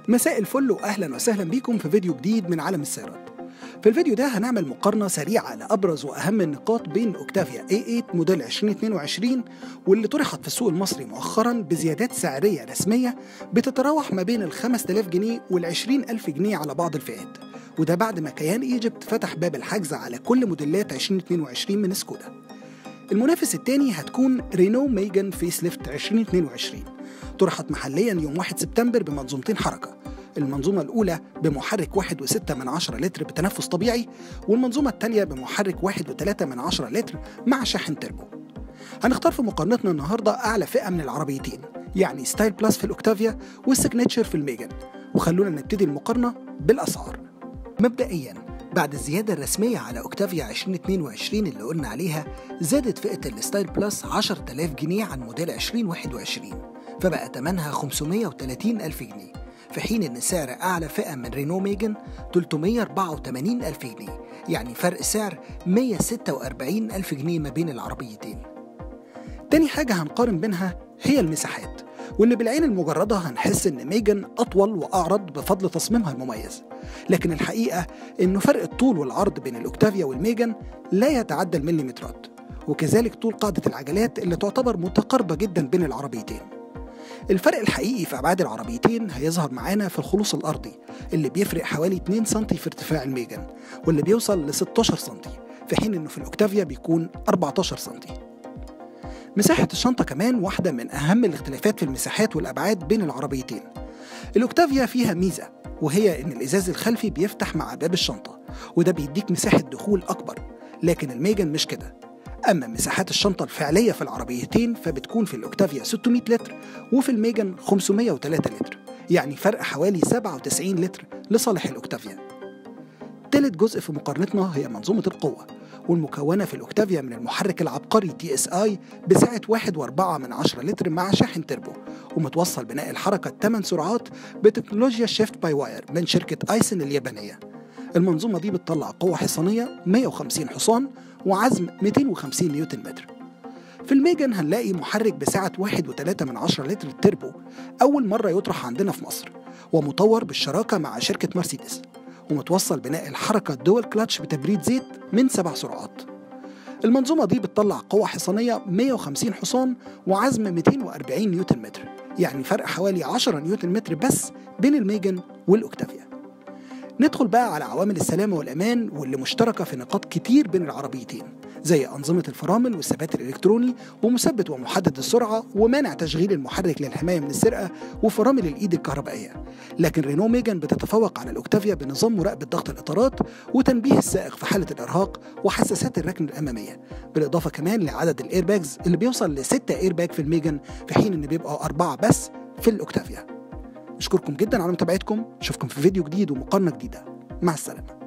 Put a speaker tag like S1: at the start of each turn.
S1: مساء الفل واهلا وسهلا بيكم في فيديو جديد من عالم السيارات في الفيديو ده هنعمل مقارنة سريعة لأبرز وأهم النقاط بين أوكتافيا A8 موديل 2022 واللي طرحت في السوق المصري مؤخرا بزيادات سعرية رسمية بتتراوح ما بين ال 5000 جنيه وال 20000 جنيه على بعض الفئات وده بعد ما كيان ايجيبت فتح باب الحجز على كل موديلات 2022 من سكودا المنافس الثاني هتكون رينو ميجان فيس ليفت 2022 طرحت محليا يوم 1 سبتمبر بمنظومتين حركة المنظومة الأولى بمحرك 1.6 من عشرة لتر بتنفس طبيعي والمنظومة الثانية بمحرك 1.3 من عشرة لتر مع شاحن تربو هنختار في مقارنتنا النهاردة أعلى فئة من العربيتين يعني ستايل بلس في الأوكتافيا والسيجنتشر في الميجان وخلونا نبتدي المقارنة بالأسعار مبدئيا بعد الزيادة الرسمية على أوكتافيا 2022 اللي قلنا عليها زادت فئة الستايل بلس 10000 جنيه عن موديل 2021 فبقى تمنها 530 ألف جنيه في حين إن سعر أعلى فئة من رينو ميجن 384 ألف جنيه يعني فرق سعر 146 ألف جنيه ما بين العربيتين تاني حاجة هنقارن بينها هي المساحات واللي بالعين المجردة هنحس إن ميجن أطول وأعرض بفضل تصميمها المميز لكن الحقيقة إنه فرق الطول والعرض بين الأوكتافيا والميجن لا يتعدى المليمترات وكذلك طول قاعدة العجلات اللي تعتبر متقاربة جدا بين العربيتين الفرق الحقيقي في أبعاد العربيتين هيظهر معانا في الخلوص الأرضي اللي بيفرق حوالي 2 سم في ارتفاع الميجن واللي بيوصل ل 16 سم في حين إنه في الأوكتافيا بيكون 14 سم مساحة الشنطة كمان واحدة من أهم الاختلافات في المساحات والأبعاد بين العربيتين الأوكتافيا فيها ميزة وهي إن الإزاز الخلفي بيفتح مع باب الشنطة وده بيديك مساحة دخول أكبر لكن الميجن مش كده أما مساحات الشنطة الفعلية في العربيتين فبتكون في الأوكتافيا 600 لتر وفي الميجن 503 لتر يعني فرق حوالي 97 لتر لصالح الأوكتافيا تالت جزء في مقارنتنا هي منظومة القوة والمكونة في الأوكتافيا من المحرك العبقري تي اس اي بسعة 1.4 من 10 لتر مع شاحن تربو ومتوصل بناء الحركة 8 سرعات بتكنولوجيا شيفت باي واير من شركة ايسن اليابانية المنظومة دي بتطلع قوة حصانية 150 حصان وعزم 250 نيوتن متر في الميجن هنلاقي محرك بسعة 1.3 من 10 لتر تربو أول مرة يطرح عندنا في مصر ومطور بالشراكة مع شركة مرسيدس ومتوصل بناء الحركة دول كلاتش بتبريد زيت من سبع سرعات المنظومة دي بتطلع قوة حصانية 150 حصان وعزم 240 نيوتن متر يعني فرق حوالي 10 نيوتن متر بس بين الميجن والأوكتافيا ندخل بقى على عوامل السلامة والأمان واللي مشتركة في نقاط كتير بين العربيتين زي أنظمة الفرامل والثبات الإلكتروني ومثبت ومحدد السرعة ومانع تشغيل المحرك للحماية من السرقة وفرامل الإيد الكهربائية لكن رينو ميجان بتتفوق على الأوكتافيا بنظام مراقبة ضغط الإطارات وتنبيه السائق في حالة الإرهاق وحساسات الركن الأمامية بالإضافة كمان لعدد الإيرباجز اللي بيوصل لستة إيرباج في الميجان في حين إن بيبقوا أربعة بس في الأوكتافيا أشكركم جدا على متابعتكم أشوفكم في فيديو جديد ومقارنة جديدة مع السلامة